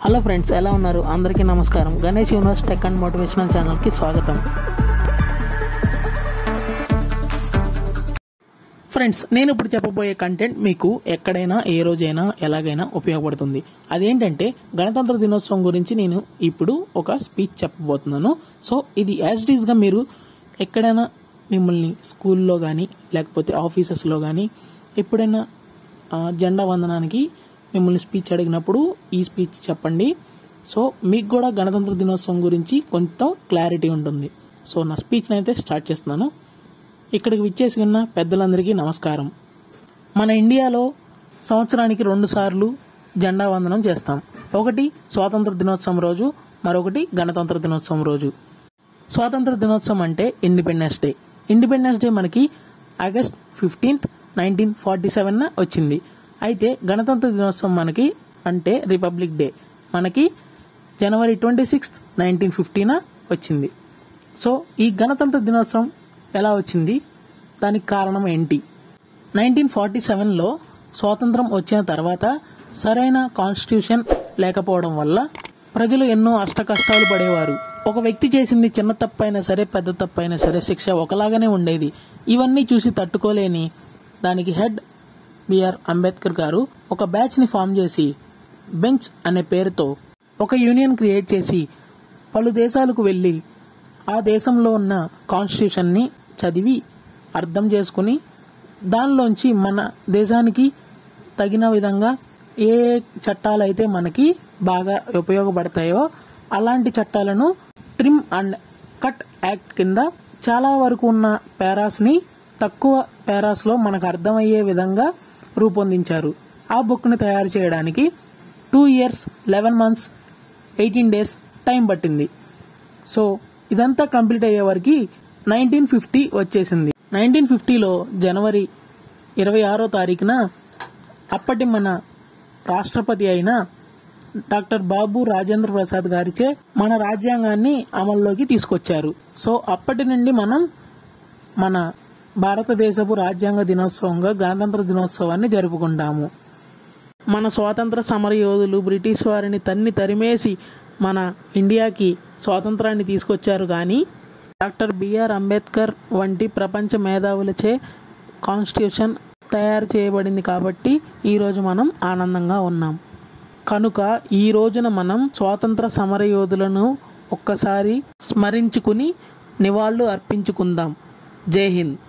hello friends ఎలా ఉన్నారు అందరికీ నమస్కారం Ganesh universe tech and motivational ఛానల్కి స్వాగతం ఫ్రెండ్స్ నేను ఇప్పుడు చెప్పబోయే కంటెంట్ మీకు ఎక్కడైనా ఏ రోజైనా ఎలాగైనా ఉపయోగపడుతుంది అదేంటంటే గణతంత్ర దినోత్సవం గురించి నేను ఇప్పుడు ఒక స్పీచ్ చెప్పబోతున్నాను సో ఇది యాజ్ ఇట్ గా మీరు ఎక్కడైనా మిమ్మల్ని స్కూల్లో కానీ లేకపోతే ఆఫీసెస్లో కానీ ఎప్పుడైనా ఆ, జెండా వందనానికి మిమ్మల్ని స్పీచ్ అడిగినప్పుడు ఈ స్పీచ్ చెప్పండి సో మీకు కూడా గణతంత్ర దినోత్సవం గురించి కొంత క్లారిటీ ఉంటుంది సో నా స్పీచ్ని అయితే స్టార్ట్ చేస్తున్నాను ఇక్కడికి విచ్చేసి ఉన్న పెద్దలందరికీ నమస్కారం మన ఇండియాలో సంవత్సరానికి రెండు సార్లు జెండా వందనం చేస్తాం ఒకటి స్వాతంత్ర దినోత్సవం రోజు మరొకటి గణతంత్ర దినోత్సవం రోజు స్వాతంత్ర దినోత్సవం అంటే ఇండిపెండెన్స్ డే ఇండిపెండెన్స్ డే మనకి August fifteenth nineteen forty seven వచ్చింది అయితే గణతంత్ర దినోత్సవం మనకి అంటే రిపబ్లిక్ డే మనకి జనవరి ట్వంటీ సిక్స్త్ నైన్టీన్ ఫిఫ్టీన వచ్చింది సో ఈ గణతంత్ర దినోత్సవం ఎలా వచ్చింది దానికి కారణం ఏంటి నైన్టీన్ ఫార్టీ సెవెన్లో స్వాతంత్రం వచ్చిన తర్వాత సరైన కాన్స్టిట్యూషన్ లేకపోవడం వల్ల ప్రజలు ఎన్నో అష్టకష్టాలు పడేవారు ఒక వ్యక్తి చేసింది చిన్న తప్పైనా సరే పెద్ద తప్పైనా సరే శిక్ష ఒకలాగానే ఉండేది ఇవన్నీ చూసి తట్టుకోలేని దానికి హెడ్ బిఆర్ అంబేద్కర్ గారు ఒక బ్యాచ్ ని ఫామ్ చేసి బెంచ్ అనే పేరుతో ఒక యూనియన్ క్రియేట్ చేసి పలు దేశాలకు వెళ్ళి ఆ దేశంలో ఉన్న కాన్స్టిట్యూషన్ ని చదివి అర్థం చేసుకుని దానిలోంచి మన దేశానికి తగిన విధంగా ఏ చట్టాలైతే మనకి బాగా ఉపయోగపడతాయో అలాంటి చట్టాలను ట్రిమ్ అండ్ కట్ యాక్ట్ కింద చాలా వరకు ఉన్న పారాస్ ని తక్కువ పారాస్ లో మనకు అర్థమయ్యే విధంగా రూపొందించారు ఆ బుక్ ని తయారు చేయడానికి two years eleven months eighteen days time పట్టింది సో ఇదంతా కంప్లీట్ అయ్యే వరకు నైన్టీన్ ఫిఫ్టీ వచ్చేసింది నైన్టీన్ ఫిఫ్టీలో జనవరి ఇరవై ఆరో తారీఖున అప్పటి మన రాష్ట్రపతి అయిన డాక్టర్ బాబు రాజేంద్ర ప్రసాద్ గారిచే మన రాజ్యాంగాన్ని అమల్లోకి తీసుకొచ్చారు సో అప్పటి నుండి మనం మన భారతదేశపు రాజ్యాంగ దినోత్సవంగా గణతంత్ర దినోత్సవాన్ని జరుపుకుంటాము మన స్వాతంత్ర సమరయోధులు బ్రిటిష్ వారిని తన్ని తరిమేసి మన ఇండియాకి స్వాతంత్రాన్ని తీసుకొచ్చారు కానీ డాక్టర్ బిఆర్ అంబేద్కర్ వంటి ప్రపంచ మేధావులచే కాన్స్టిట్యూషన్ తయారు చేయబడింది కాబట్టి ఈరోజు మనం ఆనందంగా ఉన్నాం కనుక ఈ రోజున మనం స్వాతంత్ర సమరయోధులను ఒక్కసారి స్మరించుకుని నివాళులు అర్పించుకుందాం జై హింద్